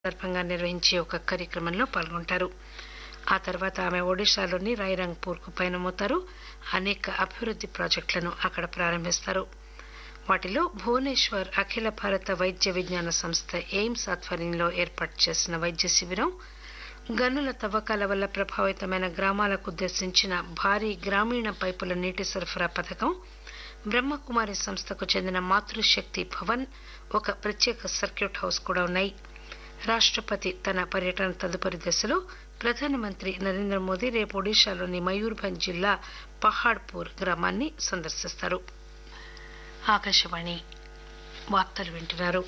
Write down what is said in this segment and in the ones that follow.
సందర్భంగా నిర్వహించే ఒక కార్యక్రమంలో పాల్గొంటారు ఆ తర్వాత ఆమె ఒడిశాలోని రాయరంగ్పూర్ కు పయనమవుతారు అనేక అభివృద్ది ప్రాజెక్టులను అక్కడ ప్రారంభిస్తారు వాటిలో భువనేశ్వర్ అఖిల భారత వైద్య విజ్ఞాన సంస్థ ఎయిమ్స్ ఆధ్వర్యంలో ఏర్పాటు చేసిన వైద్య శిబిరం గనుల తవ్వకాల వల్ల ప్రభావితమైన గ్రామాలకు ఉద్దేశించిన భారీ గ్రామీణ పైపుల నీటి సరఫరా పథకం బ్రహ్మకుమారి సంస్థకు చెందిన మాతృశక్తి భవన్ ఒక ప్రత్యేక సర్క్యూట్ హౌస్ కూడా ఉన్నాయి రాష్టపతి తన పర్యటన తదుపరి దశలో ప్రధానమంత్రి నరేంద్ర మోదీ రేపు ఒడిశాలోని మయూర్భంజ్ జిల్లా పహాడ్పూర్ గ్రామాన్ని సందర్శిస్తారు ఆకాశవాణి వార్తలు వింటున్నారు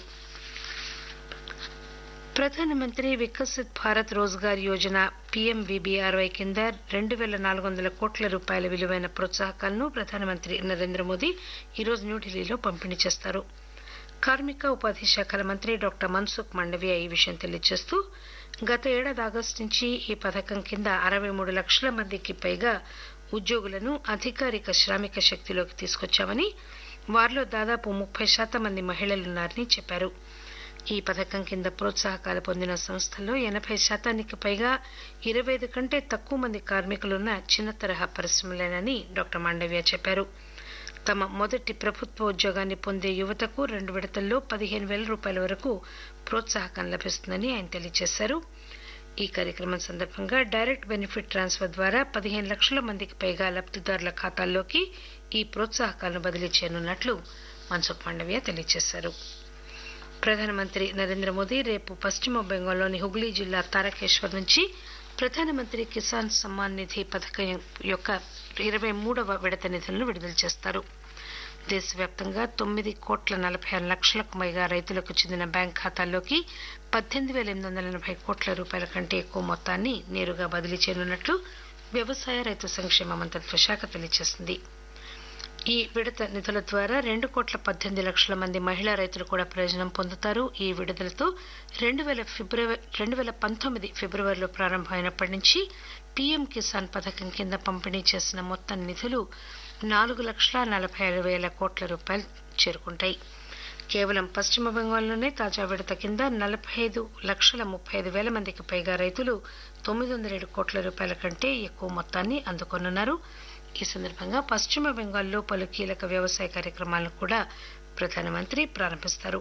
ప్రధానమంత్రి వికసిత్ భారత్ రోజ్గార్ యోజన పీఎంవీబీఆర్వై కింద రెండు పేల నాలుగు వందల కోట్ల రూపాయల విలువైన ప్రోత్సాహకాలను ప్రధానమంత్రి నరేంద్ర మోదీ ఈరోజు న్యూఢిల్లీలో పంపిణీ చేస్తారు కార్మిక ఉపాధి శాఖల మంత్రి డాక్టర్ మన్సుఖ్ మాండవీయ ఈ విషయం తెలియజేస్తూ గత ఏడాది ఆగస్టు నుంచి ఈ పథకం కింద అరవై మూడు లక్షల మందికి పైగా ఉద్యోగులను అధికారిక శ్రామిక శక్తిలోకి తీసుకొచ్చామని వారిలో దాదాపు ముప్పై శాతం మంది మహిళలున్నారని చెప్పారు ఈ పథకం కింద ప్రోత్సాహకాలు పొందిన సంస్థల్లో ఎనబై శాతానికి పైగా ఇరవై ఐదు కంటే తక్కువ మంది కార్మికులున్న చిన్న తరహా పరిశ్రమలేనని డాక్టర్ మాండవ్య చెప్పారు తమ మొదటి ప్రభుత్వ ఉద్యోగాన్ని పొందే యువతకు రెండు విడతల్లో పదిహేను పేల రూపాయల వరకు ప్రోత్సాహకం లభిస్తుందని ఆయన తెలియజేశారు ఈ కార్యక్రమం సందర్భంగా డైరెక్ట్ బెనిఫిట్ ట్రాన్స్ఫర్ ద్వారా పదిహేను లక్షల మందికి పైగా లబ్దిదారుల ఖాతాల్లోకి ఈ ప్రోత్సాహకాలను బదిలీ చేయనున్నట్లు మన్సుఖ్ మాండవ్య తెలియజేశారు ప్రధానమంత్రి నరేంద్ర మోదీ రేపు పశ్చిమ బెంగాల్లోని హుగ్లీ జిల్లా తారకేశ్వర్ నుంచి ప్రధానమంత్రి కిసాన్ సమ్మాన్ నిధి పథకం యొక్క ఇరవై మూడవ విడత నిధులను విడుదల చేస్తారు దేశవ్యాప్తంగా తొమ్మిది కోట్ల నలభై ఆరు లక్షలకు పైగా రైతులకు చెందిన బ్యాంక్ ఖాతాల్లోకి పద్దెనిమిది పేల ఎనిమిది వందల ఎనబై కోట్ల రూపాయల కంటే ఎక్కువ మొత్తాన్ని నేరుగా బదిలీ చేయనున్నట్లు వ్యవసాయ రైతు సంక్షేమ మంత్రిత్వ శాఖ తెలియజేసింది ఈ విడత నిధుల ద్వారా రెండు కోట్ల పద్దెనిమిది లక్షల మంది మహిళా రైతులు కూడా ప్రయోజనం పొందుతారు ఈ విడుదలతో రెండు పేల ఫిబ్రవరి రెండు పేల పంతొమ్మిది ఫిబ్రవరిలో ప్రారంభమైనప్పటి నుంచి పీఎం కిసాన్ పథకం కింద పంపిణీ చేసిన మొత్తం నిధులు నాలుగు లక్షల నలభై ఆరు పేల కోట్ల రూపాయలు చేరుకుంటాయి కేవలం పశ్చిమ బెంగాల్లోనే తాజా విడత కింద నలభై ఐదు లక్షల ముప్పై ఐదు పేల మందికి పైగా రైతులు తొమ్మిది వందల ఏడు కోట్ల రూపాయల కంటే ఎక్కువ మొత్తాన్ని అందుకోనున్నారు ఈ సందర్భంగా పశ్చిమ బెంగాల్లో పలు కీలక వ్యవసాయ కార్యక్రమాలను కూడా ప్రధానమంత్రి ప్రారంభిస్తారు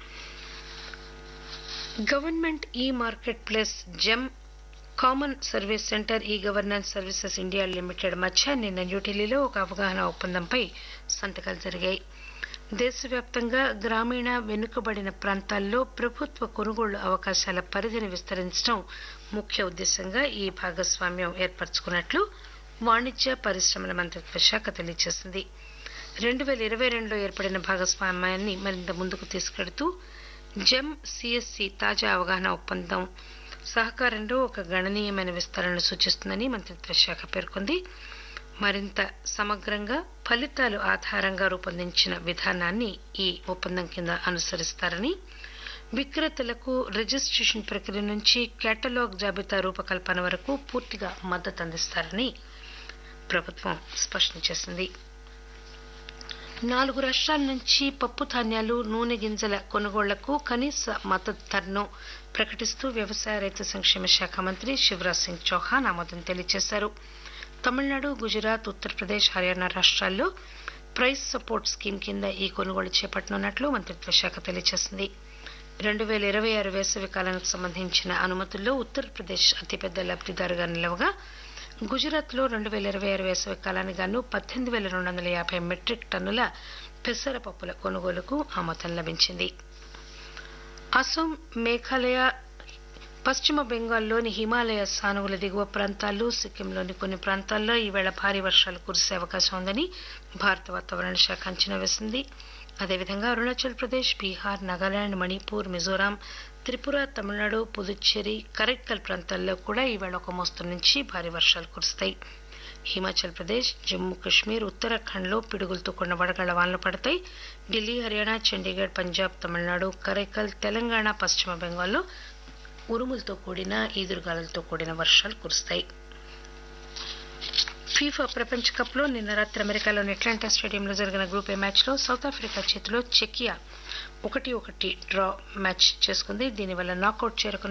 government e marketplace GeM common service centre e governance services India limited మధ్య నిన్న న్యూఢిల్లీలో ఒక అవగాహన ఒప్పందంపై సంతకాలు జరిగాయి దేశవ్యాప్తంగా గ్రామీణ వెనుకబడిన ప్రాంతాల్లో ప్రభుత్వ కొనుగోళ్లు అవకాశాల పరిధిని విస్తరించడం ముఖ్య ఉద్దేశంగా ఈ భాగస్వామ్యం ఏర్పరచుకున్నట్లు వాణిజ్య పరిశ్రమల మంత్రిత్వ శాఖ తెలియజేసింది రెండు పేల ఇరవై రెండులో ఏర్పడిన భాగస్వామ్యాన్ని మరింత ముందుకు తీసుకెడుతూ జెమ్ సిఎస్సి తాజా అవగాహన ఒప్పందం సహకారంలో ఒక గణనీయమైన విస్తరణను సూచిస్తుందని మంత్రిత్వ శాఖ పేర్కొంది మరింత సమగ్రంగా ఫలితాలు ఆధారంగా రూపొందించిన విధానాన్ని ఈ ఒప్పందం కింద అనుసరిస్తారని విక్రేతలకు రిజిస్ట్రేషన్ ప్రక్రియ నుంచి కేటలాగ్ జాబితా రూపకల్పన వరకు పూర్తిగా మద్దతు అందిస్తారని ప్రభుత్వం స్పష్టం చేసింది నాలుగు రాష్ట్రాల నుంచి పప్పు ధాన్యాలు నూనె గింజల కొనుగోళ్లకు కనీస మద్దతు ధరను ప్రకటిస్తూ వ్యవసాయ రైతు సంక్షేమ శాఖ మంత్రి శివరాజ్ సింగ్ చౌహాన్ ఆమోదం తెలియజేశారు తమిళనాడు గుజరాత్ ఉత్తరప్రదేశ్ హర్యానా రాష్ట్రాల్లో ప్రైస్ సపోర్ట్ స్కీమ్ కింద ఈ కొనుగోలు చేపట్టనున్నట్లు మంత్రిత్వ శాఖ తెలియజేసింది రెండు పేల ఇరవై ఆరు వేసవి కాలానికి సంబంధించిన అనుమతుల్లో ఉత్తరప్రదేశ్ అతిపెద్ద లబ్దిదారుగా నిలవగా గుజరాత్ లో రెండు పేల ఇరవై ఆరు వేసవి కాలానికి గాను పద్దెనిమిది పేల రెండు వందల యాభై మెట్రిక్ టన్నుల పెసరపప్పుల కొనుగోలుకు ఆమోదం లభించింది అసోం మేఘాలయ పశ్చిమ బెంగాల్లోని హిమాలయ సానువుల దిగువ ప్రాంతాలు సిక్కింలోని కొన్ని ప్రాంతాల్లో ఈవేళ భారీ వర్షాలు కురిసే అవకాశం ఉందని భారత వాతావరణ శాఖ అంచనా వేసింది అదేవిధంగా అరుణాచల్ ప్రదేశ్ బీహార్ నాగాలాండ్ మణిపూర్ మిజోరాం త్రిపుర తమిళనాడు పుదుచ్చేరి కరైక్కల్ ప్రాంతాల్లో కూడా ఈవేళ ఒక మోస్తరు నుంచి భారీ వర్షాలు కురుస్తాయి హిమాచల్ ప్రదేశ్ జమ్మూ కశ్మీర్ ఉత్తరాఖండ్లో పిడుగులతో కూడిన వడగళ్ల వానలు పడతాయి ఢిల్లీ హర్యానా చండీగఢ్ పంజాబ్ తమిళనాడు కరైకల్ తెలంగాణ పశ్చిమ బెంగాల్లో ఉరుములతో కూడిన ఈదురుగాలులతో కూడిన వర్షాలు కురుస్తాయి ఫీఫా ప్రపంచ కప్ లో నిన్న రాత్రి అమెరికాలోని అట్లాంటా స్టేడియంలో జరిగిన గ్రూప్ ఏ మ్యాచ్ లో సౌత్ ఆఫ్రికా చేతిలో చెకియా ఒకటి ఒకటి డ్రా మ్యాచ్ చేసుకుంది దీనివల్ల నాకౌట్ చేరుకున్న